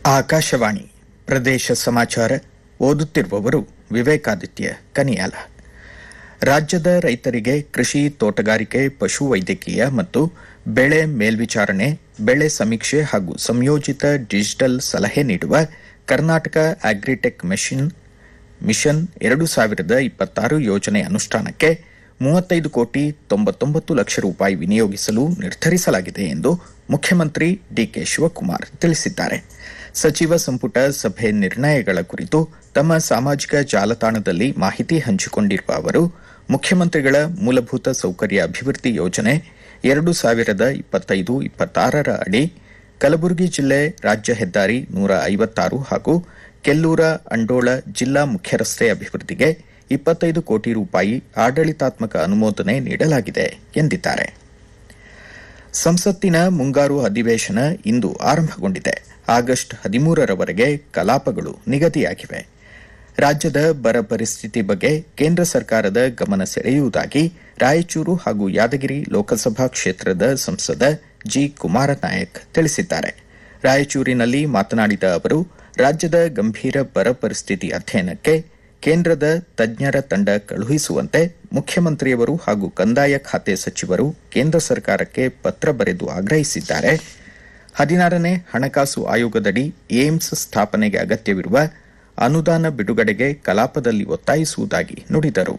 ಆಕಾಶವಾಣಿ ಪ್ರದೇಶ ಸಮಾಚಾರ ಓದುತ್ತಿರುವವರು ವಿವೇಕಾದಿತ್ಯ ಕನಿಯಾಲ ರಾಜ್ಯದ ರೈತರಿಗೆ ಕೃಷಿ ತೋಟಗಾರಿಕೆ ಪಶುವೈದ್ಯಕೀಯ ಮತ್ತು ಬೆಳೆ ಮೇಲ್ವಿಚಾರಣೆ ಬೆಳೆ ಸಮೀಕ್ಷೆ ಹಾಗೂ ಸಂಯೋಜಿತ ಡಿಜಿಟಲ್ ಸಲಹೆ ನೀಡುವ ಕರ್ನಾಟಕ ಅಗ್ರಿಟೆಕ್ ಮೆಷಿನ್ ಮಿಷನ್ ಎರಡು ಸಾವಿರದ ಇಪ್ಪತ್ತಾರು ಯೋಜನೆ ಅನುಷ್ಠಾನಕ್ಕೆ ಮೂವತ್ತೈದು ಕೋಟಿ ತೊಂಬತ್ತೊಂಬತ್ತು ಲಕ್ಷ ರೂಪಾಯಿ ವಿನಿಯೋಗಿಸಲು ನಿರ್ಧರಿಸಲಾಗಿದೆ ಎಂದು ಮುಖ್ಯಮಂತ್ರಿ ಡಿಕೆ ಶಿವಕುಮಾರ್ ತಿಳಿಸಿದ್ದಾರೆ ಸಚಿವ ಸಂಪುಟ ಸಭೆ ನಿರ್ಣಯಗಳ ಕುರಿತು ತಮ್ಮ ಸಾಮಾಜಿಕ ಜಾಲತಾಣದಲ್ಲಿ ಮಾಹಿತಿ ಹಂಚಿಕೊಂಡಿರುವ ಅವರು ಮುಖ್ಯಮಂತ್ರಿಗಳ ಮೂಲಭೂತ ಸೌಕರ್ಯ ಅಭಿವೃದ್ಧಿ ಯೋಜನೆ ಎರಡು ಸಾವಿರದ ಇಪ್ಪತ್ತೈದು ಇಪ್ಪತ್ತಾರರ ಅಡಿ ಕಲಬುರಗಿ ಜಿಲ್ಲೆ ರಾಜ್ಯ ಹೆದ್ದಾರಿ ನೂರ ಐವತ್ತಾರು ಹಾಗೂ ಕೆಲ್ಲೂರ ಅಂಡೋಳ ಜಿಲ್ಲಾ ಮುಖ್ಯರಸ್ತೆ ಅಭಿವೃದ್ಧಿಗೆ ಇಪ್ಪತ್ತೈದು ಕೋಟಿ ರೂಪಾಯಿ ಆಡಳಿತಾತ್ಮಕ ಅನುಮೋದನೆ ನೀಡಲಾಗಿದೆ ಎಂದಿದ್ದಾರೆ ಸಂಸತ್ತಿನ ಮುಂಗಾರು ಅಧಿವೇಶನ ಇಂದು ಆರಂಭಗೊಂಡಿದೆ ಆಗಸ್ಟ್ ಹದಿಮೂರರವರೆಗೆ ಕಲಾಪಗಳು ನಿಗದಿಯಾಗಿವೆ ರಾಜ್ಯದ ಬರ ಪರಿಸ್ಥಿತಿ ಬಗ್ಗೆ ಕೇಂದ್ರ ಸರ್ಕಾರದ ಗಮನ ಸೆಳೆಯುವುದಾಗಿ ರಾಯಚೂರು ಹಾಗೂ ಯಾದಗಿರಿ ಲೋಕಸಭಾ ಕ್ಷೇತ್ರದ ಸಂಸದ ಜಿ ಕುಮಾರನಾಯಕ್ ತಿಳಿಸಿದ್ದಾರೆ ರಾಯಚೂರಿನಲ್ಲಿ ಮಾತನಾಡಿದ ಅವರು ರಾಜ್ಯದ ಗಂಭೀರ ಬರ ಪರಿಸ್ಥಿತಿ ಅಧ್ಯಯನಕ್ಕೆ ಕೇಂದ್ರದ ತಜ್ಞರ ತಂಡ ಕಳುಹಿಸುವಂತೆ ಮುಖ್ಯಮಂತ್ರಿಯವರು ಹಾಗೂ ಕಂದಾಯ ಖಾತೆ ಸಚಿವರು ಕೇಂದ್ರ ಸರ್ಕಾರಕ್ಕೆ ಪತ್ರ ಬರೆದು ಆಗ್ರಹಿಸಿದ್ದಾರೆ ಹದಿನಾರನೇ ಹಣಕಾಸು ಆಯೋಗದಡಿ ಏಮ್ಸ್ ಸ್ಥಾಪನೆಗೆ ಅಗತ್ಯವಿರುವ ಅನುದಾನ ಬಿಡುಗಡೆಗೆ ಕಲಾಪದಲ್ಲಿ ಒತ್ತಾಯಿಸುವುದಾಗಿ ನುಡಿದರು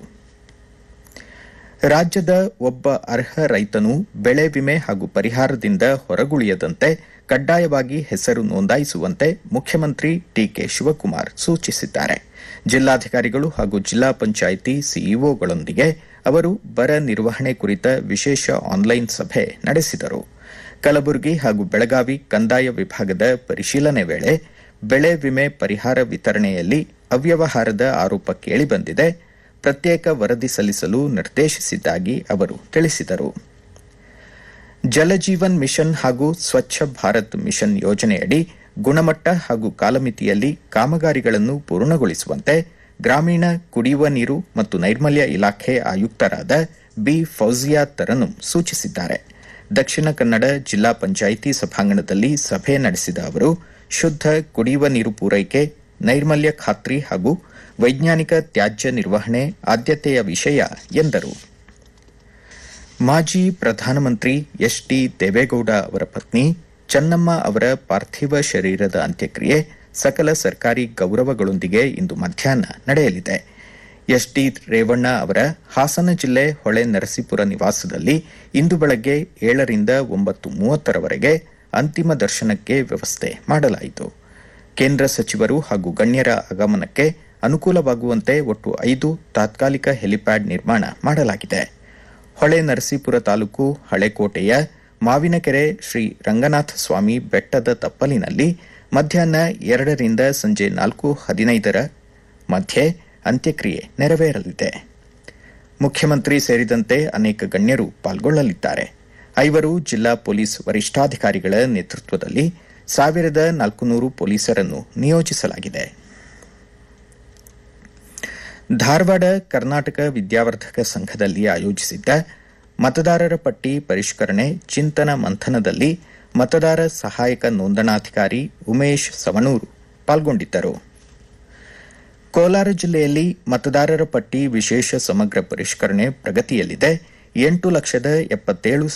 ರಾಜ್ಯದ ಒಬ್ಬ ಅರ್ಹ ರೈತನು ಬೆಳೆ ವಿಮೆ ಹಾಗೂ ಪರಿಹಾರದಿಂದ ಹೊರಗುಳಿಯದಂತೆ ಕಡ್ಡಾಯವಾಗಿ ಹೆಸರು ನೋಂದಾಯಿಸುವಂತೆ ಮುಖ್ಯಮಂತ್ರಿ ಡಿಕೆ ಶಿವಕುಮಾರ್ ಸೂಚಿಸಿದ್ದಾರೆ ಜಿಲ್ಲಾಧಿಕಾರಿಗಳು ಹಾಗೂ ಜಿಲ್ಲಾ ಪಂಚಾಯಿತಿ ಸಿಇಒಗಳೊಂದಿಗೆ ಅವರು ಬರ ನಿರ್ವಹಣೆ ಕುರಿತ ವಿಶೇಷ ಆನ್ಲೈನ್ ಸಭೆ ನಡೆಸಿದರು ಕಲಬುರಗಿ ಹಾಗೂ ಬೆಳಗಾವಿ ಕಂದಾಯ ವಿಭಾಗದ ಪರಿಶೀಲನೆ ವೇಳೆ ಬೆಳೆ ವಿಮೆ ಪರಿಹಾರ ವಿತರಣೆಯಲ್ಲಿ ಅವ್ಯವಹಾರದ ಆರೋಪ ಕೇಳಿಬಂದಿದೆ ಪ್ರತ್ಯೇಕ ವರದಿ ಸಲ್ಲಿಸಲು ನಿರ್ದೇಶಿಸಿದ್ದಾಗಿ ಅವರು ತಿಳಿಸಿದರು ಜಲಜೀವನ್ ಮಿಷನ್ ಹಾಗೂ ಸ್ವಚ್ಛ ಭಾರತ್ ಮಿಷನ್ ಯೋಜನೆಯಡಿ ಗುಣಮಟ್ಟ ಹಾಗೂ ಕಾಲಮಿತಿಯಲ್ಲಿ ಕಾಮಗಾರಿಗಳನ್ನು ಪೂರ್ಣಗೊಳಿಸುವಂತೆ ಗ್ರಾಮೀಣ ಕುಡಿಯುವ ನೀರು ಮತ್ತು ನೈರ್ಮಲ್ಯ ಇಲಾಖೆ ಆಯುಕ್ತರಾದ ಬಿ ಫೌಜಿಯಾ ತರನುಂ ಸೂಚಿಸಿದ್ದಾರೆ ದಕ್ಷಿಣ ಕನ್ನಡ ಜಿಲ್ಲಾ ಪಂಚಾಯಿತಿ ಸಭಾಂಗಣದಲ್ಲಿ ಸಭೆ ನಡೆಸಿದ ಅವರು ಶುದ್ದ ಕುಡಿಯುವ ನೀರು ಪೂರೈಕೆ ನೈರ್ಮಲ್ಯ ಖಾತ್ರಿ ಹಾಗೂ ವೈಜ್ಞಾನಿಕ ತ್ಯಾಜ್ಯ ನಿರ್ವಹಣೆ ಆದ್ಯತೆಯ ವಿಷಯ ಎಂದರು ಮಾಜಿ ಪ್ರಧಾನಮಂತ್ರಿ ಎಚ್ ಡಿ ದೇವೇಗೌಡ ಅವರ ಪತ್ನಿ ಚೆನ್ನಮ್ಮ ಅವರ ಪಾರ್ಥಿವ ಶರೀರದ ಅಂತ್ಯಕ್ರಿಯೆ ಸಕಲ ಸರ್ಕಾರಿ ಗೌರವಗಳೊಂದಿಗೆ ಇಂದು ಮಧ್ಯಾಹ್ನ ನಡೆಯಲಿದೆ ಎಸ್ ಡಿ ರೇವಣ್ಣ ಅವರ ಹಾಸನ ಜಿಲ್ಲೆ ಹೊಳೆ ನರಸೀಪುರ ನಿವಾಸದಲ್ಲಿ ಇಂದು ಬೆಳಗ್ಗೆ ಏಳರಿಂದ ಒಂಬತ್ತು ಮೂವತ್ತರವರೆಗೆ ಅಂತಿಮ ದರ್ಶನಕ್ಕೆ ವ್ಯವಸ್ಥೆ ಮಾಡಲಾಯಿತು ಕೇಂದ್ರ ಸಚಿವರು ಹಾಗೂ ಗಣ್ಯರ ಆಗಮನಕ್ಕೆ ಅನುಕೂಲವಾಗುವಂತೆ ಒಟ್ಟು ಐದು ತಾತ್ಕಾಲಿಕ ಹೆಲಿಪ್ಯಾಡ್ ನಿರ್ಮಾಣ ಮಾಡಲಾಗಿದೆ ಹೊಳೆ ನರಸೀಪುರ ತಾಲೂಕು ಹಳೆಕೋಟೆಯ ಮಾವಿನಕೆರೆ ಶ್ರೀ ರಂಗನಾಥ ಸ್ವಾಮಿ ಬೆಟ್ಟದ ತಪ್ಪಲಿನಲ್ಲಿ ಮಧ್ಯಾಹ್ನ ಎರಡರಿಂದ ಸಂಜೆ ನಾಲ್ಕು ಹದಿನೈದರ ಮಧ್ಯೆ ಅಂತ್ಯಕ್ರಿಯೆ ನೆರವೇರಲಿದೆ ಮುಖ್ಯಮಂತ್ರಿ ಸೇರಿದಂತೆ ಅನೇಕ ಗಣ್ಯರು ಪಾಲ್ಗೊಳ್ಳಲಿದ್ದಾರೆ ಐವರು ಜಿಲ್ಲಾ ಪೊಲೀಸ್ ವರಿಷ್ಠಾಧಿಕಾರಿಗಳ ನೇತೃತ್ವದಲ್ಲಿ ಸಾವಿರದ ನಾಲ್ಕುನೂರು ಪೊಲೀಸರನ್ನು ನಿಯೋಜಿಸಲಾಗಿದೆ ಧಾರವಾಡ ಕರ್ನಾಟಕ ವಿದ್ಯಾವರ್ಧಕ ಸಂಘದಲ್ಲಿ ಆಯೋಜಿಸಿದ್ದ ಮತದಾರರ ಪಟ್ಟಿ ಪರಿಷ್ಕರಣೆ ಚಿಂತನ ಮಂಥನದಲ್ಲಿ ಮತದಾರ ಸಹಾಯಕ ನೋಂದಣಾಧಿಕಾರಿ ಉಮೇಶ್ ಸವಣೂರು ಪಾಲ್ಗೊಂಡಿದ್ದರು ಕೋಲಾರ ಜಿಲ್ಲೆಯಲ್ಲಿ ಮತದಾರರ ಪಟ್ಟಿ ವಿಶೇಷ ಸಮಗ್ರ ಪರಿಷ್ಕರಣೆ ಪ್ರಗತಿಯಲ್ಲಿದೆ ಎಂಟು ಲಕ್ಷದ ಎಪ್ಪತ್ತೇಳು